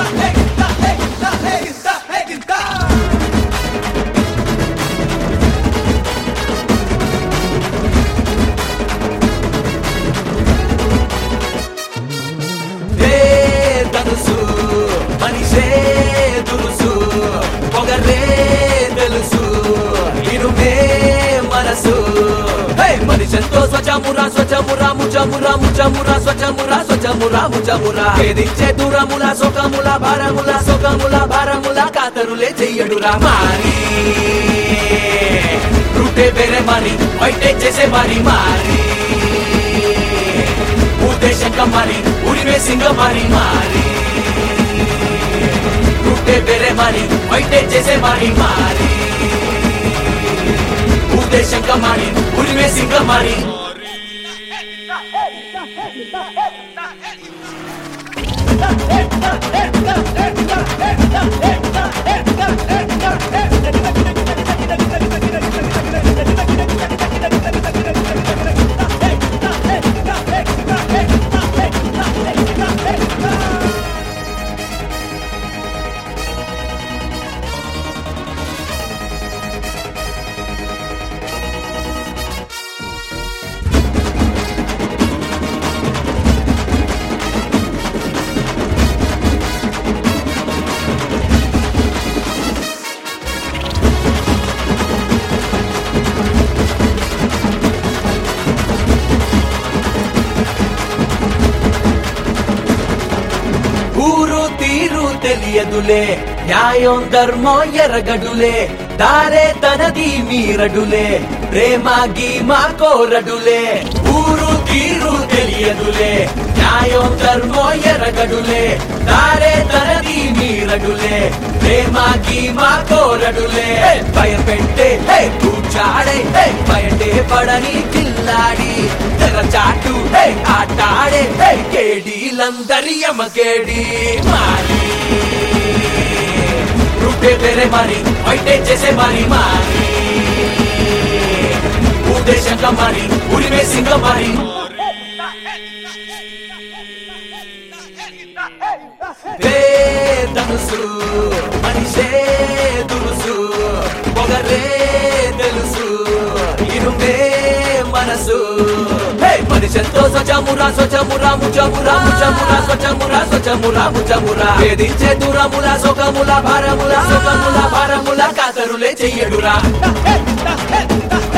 ఏ ధనుసు మనిషే దురుసు పొగరే తెలుసు ఇరుమే మనసు హే మనిషంతో స్వచమురా స్వచమురా ముచమురా ముచమురా స్వచమురా స్వచమురా ముచమురా వేధించే దూరముల సొకముల భారముల సొకముల భారముల కాతరులే చెయ్యడురా మారి రూటే వేరే మరి బయటే చేసే మరి మారి ఉద్దేశంగా మరి ఉరిమే సింగ మరి మారి రూటే వేరే మరి బయటే చేసే మరి మారి ఉద్దేశంగా మరి ఉరిమే సింగ మరి ఊరు తీరు తెలియదులే న్యాయం ధర్మం ఎరగడులే దారే తనది మీరడులే ప్రేమ గీమా కోరడులే ఊరు తీరు తెలియదులే న్యాయం ధర్మం ఎరగడులే దారే తనది మీరడులే ప్రేమ గీమా కోరడులే భయపెట్టే హే కూర్చాడే హే బయటే పడని కిల్లాడి తెరచాటు హే ఆటాడే హే కేడీలందరి యమకేడి మారి రూటే వేరే మరి బయటే చేసే మరి మారి ఉద్దేశంగా మరి ఉరిమే సింగ మరి ధనుసు మనిషే దురుసు పొగరే తెలుసు ఇరుమే మనసు హే మనిషంతో స్వచమురా స్వచమురా ముచమురా ముచమురా స్వచమురా స్వచమురా ముచమురా వేధించే దూరముల సొకముల భారముల సొకముల భారముల కాతరులే చెయ్యడురా